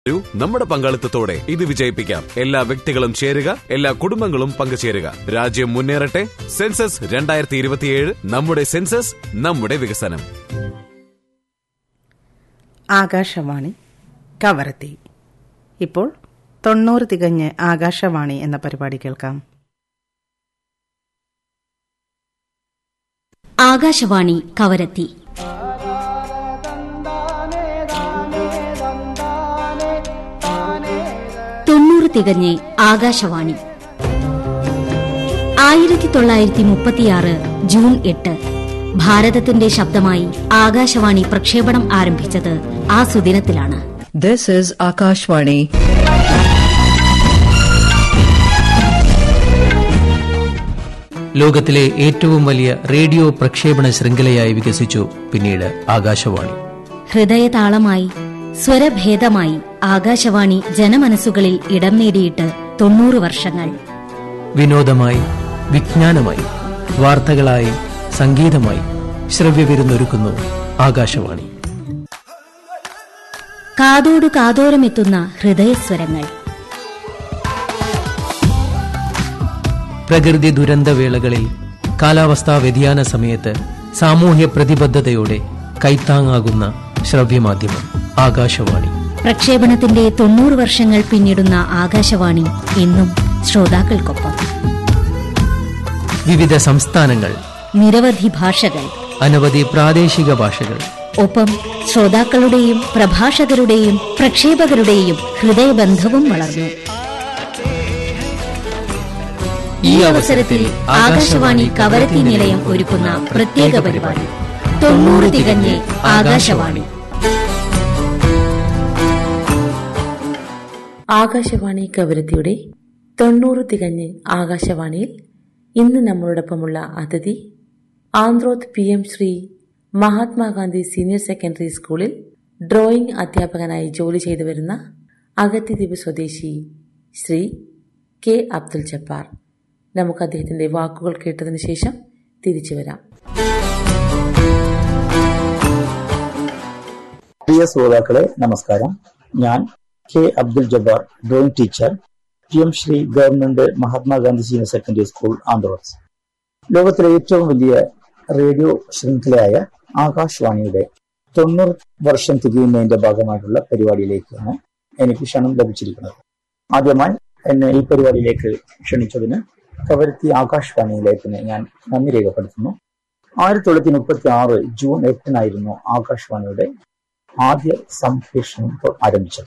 ഒരു നമ്മുടെ പങ്കാളിത്തത്തോടെ ഇത് വിജയിപ്പിക്കാം എല്ലാ വ്യക്തികളും ചേരുക എല്ലാ കുടുംബങ്ങളും പങ്കുചേരുക രാജ്യം മുന്നേറട്ടെ സെൻസസ് രണ്ടായിരത്തി ഇരുപത്തിയേഴ് നമ്മുടെ സെൻസസ് നമ്മുടെ വികസനം ആകാശവാണി കവരത്തി ഇപ്പോൾ തൊണ്ണൂറ് തികഞ്ഞ് ആകാശവാണി എന്ന പരിപാടി കേൾക്കാം ആകാശവാണി കവരത്തി തൊണ്ണൂറ് തികഞ്ഞ് ആകാശവാണി ആയിരത്തി തൊള്ളായിരത്തി മുപ്പത്തിയാറ് ജൂൺ എട്ട് ഭാരതത്തിന്റെ ശബ്ദമായി ആകാശവാണി പ്രക്ഷേപണം ആരംഭിച്ചത് ആ സുദിനത്തിലാണ് This is Akashvani. ലോകത്തിലെ ഏറ്റവും വലിയ റേഡിയോ പ്രക്ഷേപണ ശൃംഖലയായി വികസിച്ചു പിന്നീട് ആകാശവാണി ഹൃദയതാളമായി സ്വരഭേദമായി ആകാശവാണി ജനമനസ്സുകളിൽ ഇടം നേടിയിട്ട് തൊണ്ണൂറ് വർഷങ്ങൾ വിനോദമായി വിജ്ഞാനമായി വാർത്തകളായി സംഗീതമായി ശ്രവ്യവിരുന്നൊരുക്കുന്നു ആകാശവാണി കാതോടു കാതോരമെത്തുന്ന ഹൃദയസ്വരങ്ങൾ പ്രകൃതി ദുരന്തവേളകളിൽ കാലാവസ്ഥാ വ്യതിയാന സമയത്ത് സാമൂഹ്യ പ്രതിബദ്ധതയോടെ കൈത്താങ്ങാകുന്ന ശ്രവ്യമാധ്യമം ആകാശവാണി പ്രക്ഷേപണത്തിന്റെ തൊണ്ണൂറ് വർഷങ്ങൾ പിന്നിടുന്ന ആകാശവാണി എന്നും ശ്രോതാക്കൾക്കൊപ്പം വിവിധ സംസ്ഥാനങ്ങൾ നിരവധി ഭാഷകൾ അനവധി പ്രാദേശിക ഭാഷകൾ ഒപ്പം ശ്രോതാക്കളുടെയും പ്രഭാഷകരുടെയും പ്രക്ഷേപകരുടെയും ഹൃദയബന്ധവും വളർന്നു ഈ അവസരത്തിൽ ആകാശവാണി കവരത്തി നിലയം ഒരുക്കുന്ന പ്രത്യേക പരിപാടി തൊണ്ണൂറ് തികഞ്ഞ് ആകാശവാണി ആകാശവാണി കവരത്തിയുടെ തൊണ്ണൂറ് തികഞ്ഞ് ആകാശവാണിയിൽ ഇന്ന് നമ്മളോടൊപ്പമുള്ള അതിഥി Androth P M Shri Mahatma Gandhi senior secondary സ്കൂളിൽ ഡ്രോയിംഗ് അധ്യാപകനായി ജോലി ചെയ്തു വരുന്ന അഗത്തിദ്വീപ് സ്വദേശി ശ്രീ കെ അബ്ദുൽ ജബ്ബാർ നമുക്ക് അദ്ദേഹത്തിന്റെ വാക്കുകൾ കേട്ടതിനു ശേഷം തിരിച്ചു വരാം പ്രിയ ശ്രോതാക്കളെ നമസ്കാരം ഞാൻ K Abdul Jabbar drawing teacher P M Shri government Mahatma Gandhi senior secondary school Androth ലോകത്തിലെ ഏറ്റവും വലിയ റേഡിയോ ശൃംഖലയായ ആകാശവാണിയുടെ തൊണ്ണൂറ് വർഷം തികയുന്നതിന്റെ ഭാഗമായിട്ടുള്ള പരിപാടിയിലേക്കാണ് എനിക്ക് ക്ഷണം ലഭിച്ചിരിക്കുന്നത് ആദ്യമായി എന്നെ ഈ പരിപാടിയിലേക്ക് ക്ഷണിച്ചതിന് കവരത്തി ആകാശവാണിയിലേക്ക് ഞാൻ നന്ദി രേഖപ്പെടുത്തുന്നു ആയിരത്തി തൊള്ളായിരത്തി മുപ്പത്തി ആറ് ജൂൺ എട്ടിനായിരുന്നു ആകാശവാണിയുടെ ആദ്യ സംപ്രേഷണം ആരംഭിച്ചത്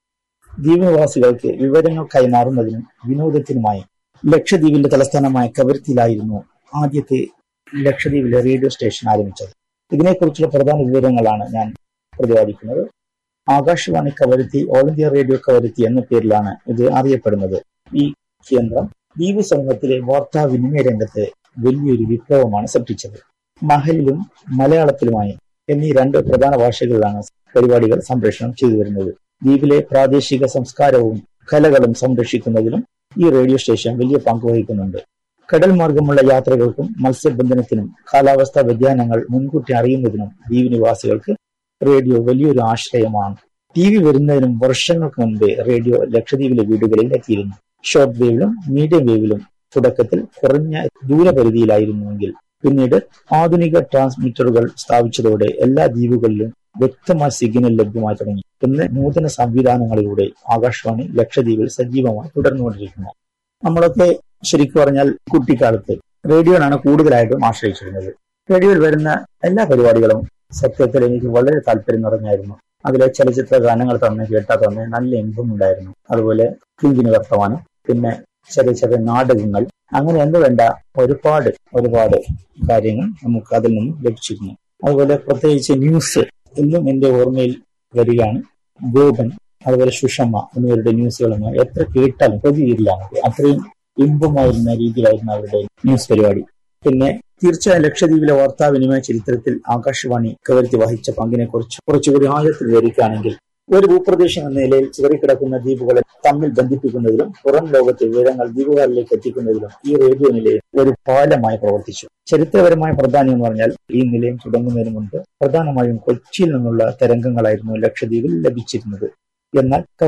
ദ്വീപനിവാസികൾക്ക് വിവരങ്ങൾ കൈമാറുന്നതിനും വിനോദത്തിനുമായി ലക്ഷദ്വീപിന്റെ തലസ്ഥാനമായ കവരത്തിയിലായിരുന്നു ആദ്യത്തെ ലക്ഷദ്വീപിലെ റേഡിയോ സ്റ്റേഷൻ ആരംഭിച്ചത് ഇതിനെക്കുറിച്ചുള്ള പ്രധാന വിവരങ്ങളാണ് ഞാൻ പ്രതിപാദിക്കുന്നത് Akashvani Kavaratti all India radio Kavaratti എന്ന പേരിലാണ് ഇത് അറിയപ്പെടുന്നത് ഈ കേന്ദ്രം ദ്വീപ് സമൂഹത്തിലെ വാർത്താവിനിമയ രംഗത്ത് വലിയൊരു വിപ്ലവമാണ് സൃഷ്ടിച്ചത് മഹലിലും മലയാളത്തിലുമായി എന്നീ രണ്ട് പ്രധാന ഭാഷകളിലാണ് പരിപാടികൾ സംപ്രേഷണം ചെയ്തു വരുന്നത് ദ്വീപിലെ പ്രാദേശിക സംസ്കാരവും കലകളും സംരക്ഷിക്കുന്നതിലും ഈ റേഡിയോ സ്റ്റേഷൻ വലിയ പങ്ക് വഹിക്കുന്നുണ്ട് കടൽ മാർഗമുള്ള യാത്രകൾക്കും മത്സ്യബന്ധനത്തിനും കാലാവസ്ഥാ വ്യതിയാനങ്ങൾ മുൻകൂട്ടി അറിയുന്നതിനും ദ്വീപ് നിവാസികൾക്ക് റേഡിയോ വലിയൊരു ആശ്രയമാണ് ടി വി വരുന്നതിനും വർഷങ്ങൾക്ക് മുമ്പേ റേഡിയോ ലക്ഷദ്വീപിലെ വീടുകളിൽ എത്തിയിരുന്നു ഷോർട്ട് വേവിലും മീഡിയം വേവിലും തുടക്കത്തിൽ കുറഞ്ഞ ദൂരപരിധിയിലായിരുന്നുവെങ്കിൽ പിന്നീട് ആധുനിക ട്രാൻസ്മിറ്ററുകൾ സ്ഥാപിച്ചതോടെ എല്ലാ ദ്വീപുകളിലും വ്യക്തമായ സിഗ്നൽ ലഭ്യമായി തുടങ്ങി ഇന്ന് നൂതന സംവിധാനങ്ങളിലൂടെ ആകാശവാണി ലക്ഷദ്വീപിൽ സജീവമായി തുടർന്നുകൊണ്ടിരിക്കുന്നു നമ്മളൊക്കെ ശരിക്കും പറഞ്ഞാൽ കുട്ടിക്കാലത്ത് റേഡിയോനാണ് കൂടുതലായിട്ടും ആശ്രയിച്ചിരുന്നത് റേഡിയോയിൽ വരുന്ന എല്ലാ പരിപാടികളും സത്യത്തിൽ എനിക്ക് വളരെ താല്പര്യം നിറഞ്ഞായിരുന്നു അതിലെ ചലച്ചിത്ര ഗാനങ്ങൾ തന്നെ കേട്ടാൽ തന്നെ നല്ല ഇമ്പമുണ്ടായിരുന്നു അതുപോലെ കിങ്കിന് വർത്തമാനം പിന്നെ ചെറിയ ചെറിയ നാടകങ്ങൾ അങ്ങനെ എന്ന് വേണ്ട ഒരുപാട് ഒരുപാട് കാര്യങ്ങൾ നമുക്ക് അതിൽ നിന്നും ലഭിച്ചിരുന്നു അതുപോലെ പ്രത്യേകിച്ച് ന്യൂസ് എന്നും എന്റെ ഓർമ്മയിൽ വരികയാണ് ഗോപൻ അതുപോലെ സുഷമ്മ എന്നിവരുടെ ന്യൂസുകളൊന്നും എത്ര കേട്ടാലും പ്രതിയില്ല അത്രയും ഇമ്പമായിരുന്ന രീതിയിലായിരുന്നു അവരുടെ ന്യൂസ് പരിപാടി പിന്നെ തീർച്ചയായും ലക്ഷദ്വീപിലെ വാർത്താവിനിമയ ചരിത്രത്തിൽ ആകാശവാണി കവരത്തി വഹിച്ച പങ്കിനെ കുറിച്ച് കുറച്ചുകൂടി ആഴത്തിൽ വിവരിക്കുകയാണെങ്കിൽ ഒരു ഭൂപ്രദേശം എന്ന നിലയിൽ ചിതറിക്കിടക്കുന്ന ദ്വീപുകളെ തമ്മിൽ ബന്ധിപ്പിക്കുന്നതിലും പുറം ലോകത്തെ വിവരങ്ങൾ ദ്വീപുകാരിലേക്ക് എത്തിക്കുന്നതിലും ഈ റേഡിയോ നിലയം ഒരു പാലമായി പ്രവർത്തിച്ചു ചരിത്രപരമായ പ്രാധാന്യം എന്ന് പറഞ്ഞാൽ ഈ നിലയം തുടങ്ങുന്നതിന് മുൻപ് പ്രധാനമായും കൊച്ചിയിൽ നിന്നുള്ള തരംഗങ്ങളായിരുന്നു ലക്ഷദ്വീപിൽ ലഭിച്ചിരുന്നത് എന്നാൽ